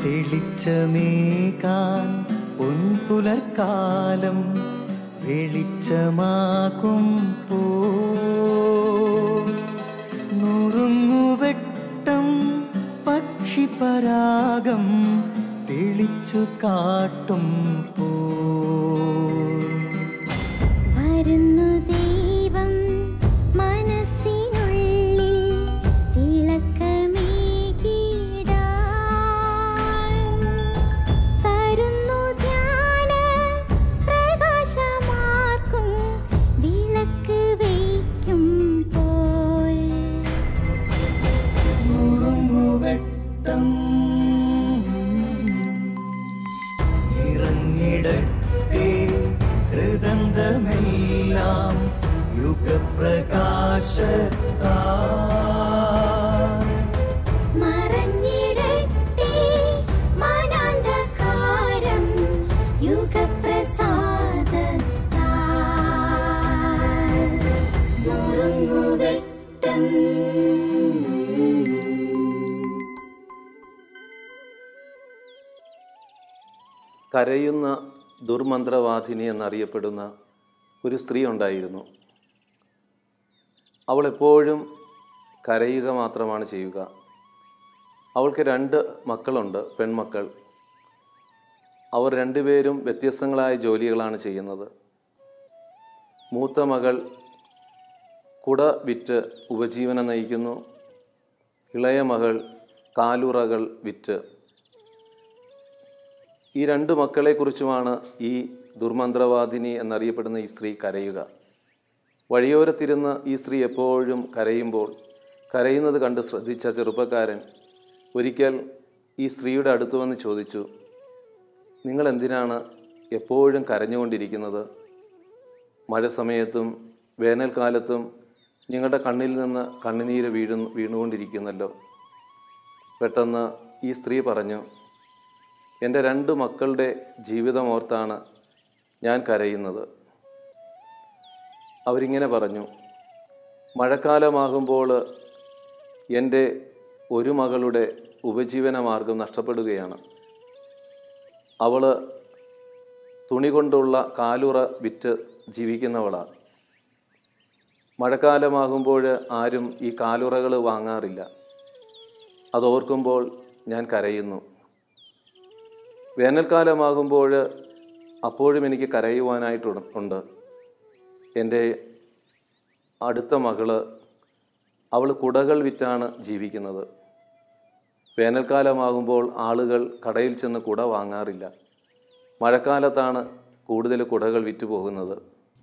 തെളിച്ചമേകാൻ പൊൻപുലർക്കാലം വെളിച്ചമാകും പോ നുറുങ്ങുവെട്ടം പക്ഷിപരാഗം തെളിച്ചു കാട്ടും പോ വരുന്നു ദൈവം മനസ്സിനുള്ളിൽ തിളക്കമേകിടാൻ തരുന്നു ധ്യാന പ്രകാശമാർക്കും വിളക്ക് വയ്ക്കും പോൽ നുറുങ്ങുവെട്ടം ഇറങ്ങിടട്ടെ ഹൃദന്തമെല്ലാം യുഗപ്രകാശത്താ മറഞ്ഞിടട്ടെ മനാന്ധകാരം യുഗപ്രസാദത്താൽ നുറുങ്ങുവെട്ടം കരയുന്ന ദുർമന്ത്രവാദിനി എന്നറിയപ്പെടുന്ന ഒരു സ്ത്രീ ഉണ്ടായിരുന്നു അവൾ എപ്പോഴും കരയുക മാത്രമാണ് ചെയ്യുക അവൾക്ക് രണ്ട് മക്കളുണ്ട് പെൺമക്കൾ അവർ രണ്ടുപേരും വ്യത്യസ്തങ്ങളായ ജോലികളാണ് ചെയ്യുന്നത് മൂത്ത മകൾ കുട വിറ്റ് ഉപജീവനം നയിക്കുന്നു ഇളയ മകൾ കാലുറകൾ വിറ്റ് ഈ രണ്ട് മക്കളെക്കുറിച്ചുമാണ് ഈ ദുർമന്ത്രവാദിനി എന്നറിയപ്പെടുന്ന ഈ സ്ത്രീ കരയുക വഴിയോരത്തിരുന്ന് ഈ സ്ത്രീ എപ്പോഴും കരയുമ്പോൾ കരയുന്നത് കണ്ട് ശ്രദ്ധിച്ച ചെറുപ്പക്കാരൻ ഒരിക്കൽ ഈ സ്ത്രീയുടെ അടുത്ത് വന്ന് ചോദിച്ചു നിങ്ങൾ എന്തിനാണ് എപ്പോഴും കരഞ്ഞുകൊണ്ടിരിക്കുന്നത് മഴ സമയത്തും വേനൽക്കാലത്തും നിങ്ങളുടെ കണ്ണിൽ നിന്ന് കണ്ണുനീര് വീഴു വീണുകൊണ്ടിരിക്കുന്നല്ലോ പെട്ടെന്ന് ഈ സ്ത്രീ പറഞ്ഞു എൻ്റെ രണ്ട് മക്കളുടെ ജീവിതമോർത്താണ് ഞാൻ കരയുന്നത് അവരിങ്ങനെ പറഞ്ഞു മഴക്കാലമാകുമ്പോൾ എൻ്റെ ഒരു മകളുടെ ഉപജീവന മാർഗം നഷ്ടപ്പെടുകയാണ് അവൾ തുണി കൊണ്ടുള്ള കാലുറ വിറ്റ് ജീവിക്കുന്നവളാണ് മഴക്കാലമാകുമ്പോൾ ആരും ഈ കാലുറകൾ വാങ്ങാറില്ല അതോർക്കുമ്പോൾ ഞാൻ കരയുന്നു വേനൽക്കാലമാകുമ്പോൾ അപ്പോഴും എനിക്ക് കരയുവാനായിട്ടുണ്ട് ഉണ്ട് എൻ്റെ അടുത്ത മകള് അവൾ കുടകൾ വിറ്റാണ് ജീവിക്കുന്നത് വേനൽക്കാലമാകുമ്പോൾ ആളുകൾ കടയിൽ ചെന്ന് കുട വാങ്ങാറില്ല മഴക്കാലത്താണ് കൂടുതൽ കുടകൾ വിറ്റ് പോകുന്നത്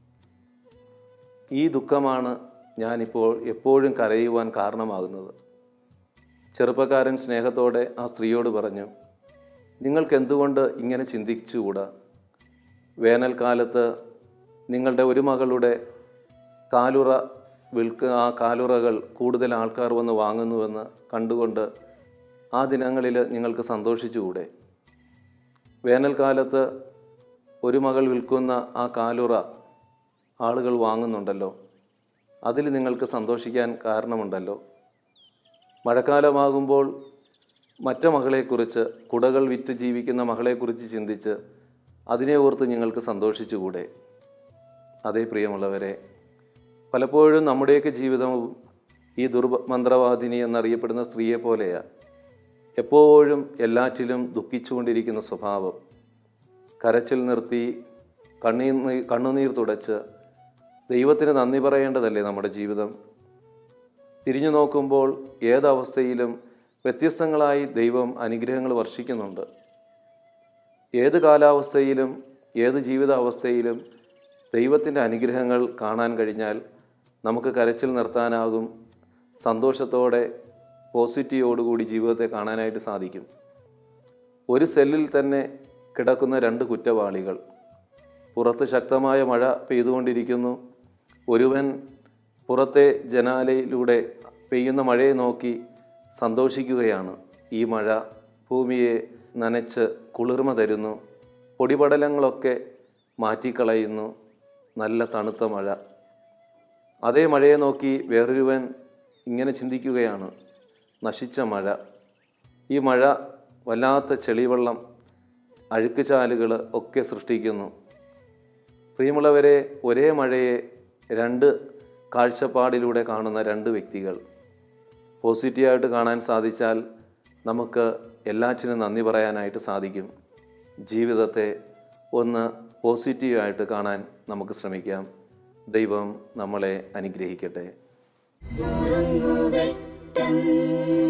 ഈ ദുഃഖമാണ് ഞാനിപ്പോൾ എപ്പോഴും കരയുവാൻ കാരണമാകുന്നത് ചെറുപ്പക്കാരൻ സ്നേഹത്തോടെ ആ സ്ത്രീയോട് പറഞ്ഞു നിങ്ങൾക്ക് എന്തുകൊണ്ട് ഇങ്ങനെ ചിന്തിച്ചുകൂടാ വേനൽക്കാലത്ത് നിങ്ങളുടെ ഒരു മകളുടെ കാലുറ വിൽക്ക ആ കാലുറകൾ കൂടുതൽ ആൾക്കാർ വന്ന് വാങ്ങുന്നുവെന്ന് കണ്ടുകൊണ്ട് ആ ദിനങ്ങളിൽ നിങ്ങൾക്ക് സന്തോഷിച്ചുകൂടെ വേനൽക്കാലത്ത് ഒരു മകൾ വിൽക്കുന്ന ആ കാലുറ ആളുകൾ വാങ്ങുന്നുണ്ടല്ലോ അതിൽ നിങ്ങൾക്ക് സന്തോഷിക്കാൻ കാരണമുണ്ടല്ലോ മഴക്കാലമാകുമ്പോൾ മറ്റു മകളെക്കുറിച്ച് കുടകൾ വിറ്റ് ജീവിക്കുന്ന മകളെക്കുറിച്ച് ചിന്തിച്ച് അതിനെ ഓർത്ത് നിങ്ങൾക്ക് സന്തോഷിച്ചുകൂടെ അതേ പ്രിയമുള്ളവരെ പലപ്പോഴും നമ്മുടെയൊക്കെ ജീവിതവും ഈ ദുർമന്ത്രവാദിനി എന്നറിയപ്പെടുന്ന സ്ത്രീയെ പോലെയാണ് എപ്പോഴും എല്ലാറ്റിലും ദുഃഖിച്ചുകൊണ്ടിരിക്കുന്ന സ്വഭാവം കരച്ചിൽ നിർത്തി കണ്ണീർ നീ- കണ്ണുനീർ തുടച്ച് ദൈവത്തിന് നന്ദി പറയേണ്ടതല്ലേ നമ്മുടെ ജീവിതം തിരിഞ്ഞു നോക്കുമ്പോൾ ഏതവസ്ഥയിലും വ്യത്യസ്തങ്ങളായി ദൈവം അനുഗ്രഹങ്ങൾ വർഷിക്കുന്നുണ്ട് ഏത് കാലാവസ്ഥയിലും ഏത് ജീവിതാവസ്ഥയിലും ദൈവത്തിൻ്റെ അനുഗ്രഹങ്ങൾ കാണാൻ കഴിഞ്ഞാൽ നമുക്ക് കരച്ചിൽ നിർത്താനാകും സന്തോഷത്തോടെ പോസിറ്റീവോടുകൂടി ജീവിതത്തെ കാണാനായിട്ട് സാധിക്കും ഒരു സെല്ലിൽ തന്നെ കിടക്കുന്ന രണ്ട് കുറ്റവാളികൾ പുറത്ത് ശക്തമായ മഴ പെയ്തുകൊണ്ടിരിക്കുന്നു ഒരുവൻ പുറത്തെ ജനാലയിലൂടെ പെയ്യുന്ന മഴയെ നോക്കി സന്തോഷിക്കുകയാണ് ഈ മഴ ഭൂമിയെ നനച്ച് കുളിർമ തരുന്നു പൊടിപടലങ്ങളൊക്കെ മാറ്റിക്കളയുന്നു നല്ല തണുത്ത മഴ അതേ മഴയെ നോക്കി വേറൊരുവൻ ഇങ്ങനെ ചിന്തിക്കുകയാണ് നശിച്ച മഴ ഈ മഴ വല്ലാത്ത ചെളിവെള്ളം അഴുക്കുചാലുകൾ ഒക്കെ സൃഷ്ടിക്കുന്നു പ്രിയമുള്ളവരെ ഒരേ മഴയെ രണ്ട് കാഴ്ചപ്പാടിലൂടെ കാണുന്ന രണ്ട് വ്യക്തികൾ പോസിറ്റീവായിട്ട് കാണാൻ സാധിച്ചാൽ നമുക്ക് എല്ലാറ്റിനും നന്ദി പറയാനായിട്ട് സാധിക്കും ജീവിതത്തെ ഒന്ന് പോസിറ്റീവായിട്ട് കാണാൻ നമുക്ക് ശ്രമിക്കാം ദൈവം നമ്മളെ അനുഗ്രഹിക്കട്ടെ ഉറങ്ങുവെട്ടം